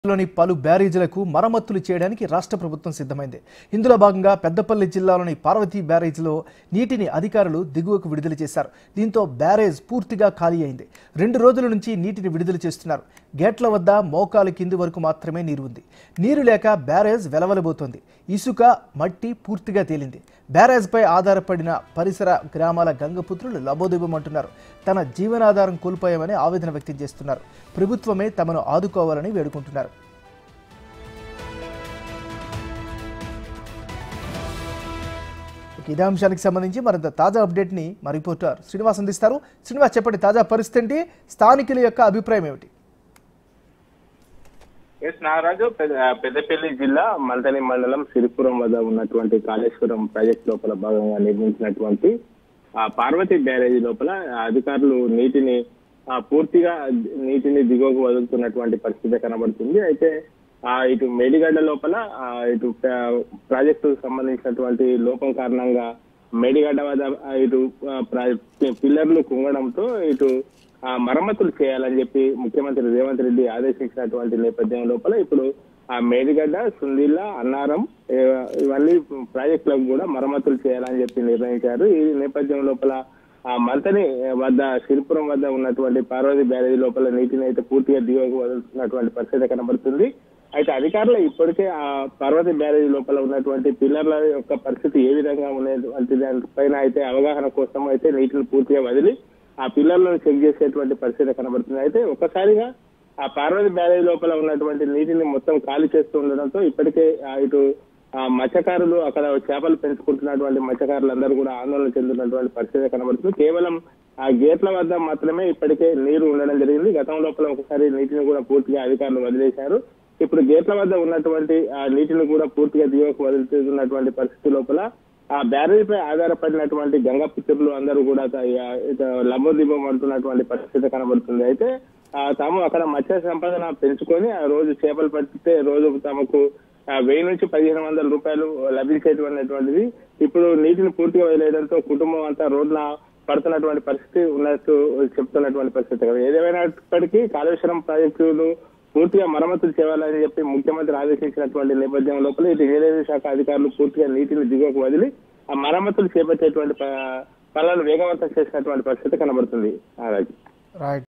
లోని పలు బ్యారేజీలకు మరమ్మతులు చేయడానికి రాష్ట్ర ప్రభుత్వం సిద్ధమైంది ఇందులో భాగంగా పెద్దపల్లి జిల్లాలోని పార్వతీ బ్యారేజ్లో నీటిని అధికారులు దిగువకు విడుదల చేశారు దీంతో బ్యారేజ్ పూర్తిగా ఖాళీ అయింది రెండు రోజుల నుంచి నీటిని విడుదల చేస్తున్నారు గేట్ల వద్ద మోకాలు కింది వరకు మాత్రమే నీరు ఉంది నీరు లేక బ్యారేజ్ వెలవలబోతోంది ఇసుక మట్టి పూర్తిగా తేలింది బ్యారేజ్పై ఆధారపడిన పరిసర గ్రామాల గంగపుత్రులు లబోదిబమంటున్నారు తన జీవనాధారం కోల్పోయామని ఆవేదన వ్యక్తం చేస్తున్నారు ప్రభుత్వమే తమను ఆదుకోవాలని వేడుకుంటున్నారు ఇక ఇదే అంశానికి సంబంధించి మరింత తాజా అప్డేట్ని మా రిపోర్టర్ శ్రీనివాస్ అందిస్తారు శ్రీనివాస్ చెప్పండి తాజా పరిస్థితి ఏంటి స్థానికుల యొక్క అభిప్రాయం ఏమిటి ఎస్ నాగరాజు పెద్ద- పెద్దపల్లి జిల్లా మల్దని మండలం సిరిపురం వద్ద ఉన్నటువంటి కాళేశ్వరం ప్రాజెక్ట్ లోపల భాగంగా నిర్మించినటువంటి ఆ పార్వతి బ్యారేజీ లోపల అధికారులు నీటిని ఆ, పూర్తిగా నీటిని దిగువకు వదులుతున్నటువంటి పరిస్థితి కనబడుతుంది అయితే ఆ ఇటు మేడిగడ్డ లోపల ఆ, ఇటు ప్రా- ప్రాజెక్టుకు సంబంధించినటువంటి లోపం కారణంగా మేడిగడ్డ వద్ద ఆ, ఇటు ఆ, ప్రా- పిల్లర్లు కుంగడంతో ఇటు ఆ మరమ్మతులు చేయాలని చెప్పి ముఖ్యమంత్రి రేవంత్ రెడ్డి ఆదేశించినటువంటి నేపథ్యం లోపల ఇప్పుడు ఆ మేడిగడ్డ సుందిల్ల అన్నారం ఏ, ఇవన్నీ ప్రాజెక్టులకు కూడా మరమ్మతులు చేయాలని చెప్పి నిర్ణయించారు ఈ నేపథ్యం లోపల ఆ మంతని వద్ద సిరిపురం వద్ద ఉన్నటువంటి పార్వతి బ్యారేజీ లోపల నీటిని అయితే పూర్తిగా దిగువకు వదులుతున్నటువంటి పరిస్థితి కనబడుతుంది అయితే అధికారులు ఇప్పటికే ఆ పార్వతి బ్యారేజీ లోపల ఉన్నటువంటి పిల్లర్ల యొక్క పరిస్థితి ఏ విధంగా ఉన్నటువంటి దానిపైన అయితే అవగాహన కోసం అయితే నీటిని పూర్తిగా వదిలి ఆ పిల్లర్లను చెక్ చేసేటువంటి పరిస్థితి కనబడుతుంది అయితే ఒక్కసారిగా ఆ పార్వతి బ్యారేజ్ లోపల ఉన్నటువంటి నీటిని మొత్తం ఖాళీ చేస్తూ ఉండడంతో ఇప్పటికే ఆ ఇటు ఆ మత్స్యకారులు అక్కడ చేపలు పెంచుకుంటున్నటువంటి మత్స్యకారులందరూ కూడా ఆందోళన చెందుతున్నటువంటి పరిస్థితి కనబడుతుంది కేవలం ఆ గేట్ల వద్ద మాత్రమే ఇప్పటికే నీరు ఉండడం జరిగింది గతం లోపల ఒకసారి నీటిని కూడా పూర్తిగా అధికారులు వదిలేశారు ఇప్పుడు గేట్ల వద్ద ఉన్నటువంటి ఆ నీటిని కూడా పూర్తిగా దిగువకు వదులుతున్నటువంటి పరిస్థితి లోపల ఆ బ్యారేజ్ పై ఆధారపడినటువంటి గంగపుత్రులు అందరూ కూడా లమ్మోదీపం అంటున్నటువంటి పరిస్థితి కనబడుతుంది అయితే ఆ, తాము అక్కడ మత్స్య సంపదన పెంచుకొని ఆ రోజు చేపలు పట్టితే రోజు తమకు ఆ, వెయ్యి నుంచి పదిహేను వందల రూపాయలు లభించేటువంటిది ఇప్పుడు నీటిని పూర్తిగా వదిలేయడంతో కుటుంబం అంతా రోడ్ల పడుతున్నటువంటి పరిస్థితి ఉన్నట్టు చెప్తున్నటువంటి పరిస్థితి కదా ఏదేమైనప్పటికీ కాళేశ్వరం ప్రాజెక్టులు పూర్తిగా మరమ్మతులు చేయాలని చెప్పి ముఖ్యమంత్రి ఆదేశించినటువంటి నేపథ్యం లోపల ఇటు రైల్వే శాఖ అధికారులు పూర్తిగా నీటిని దిగువకు వదిలి ఆ మరమ్మతులు చేపట్టేటువంటి ప- పనులను వేగవంతం చేసినటువంటి పరిస్థితి కనబడుతుంది నారాజు రైట్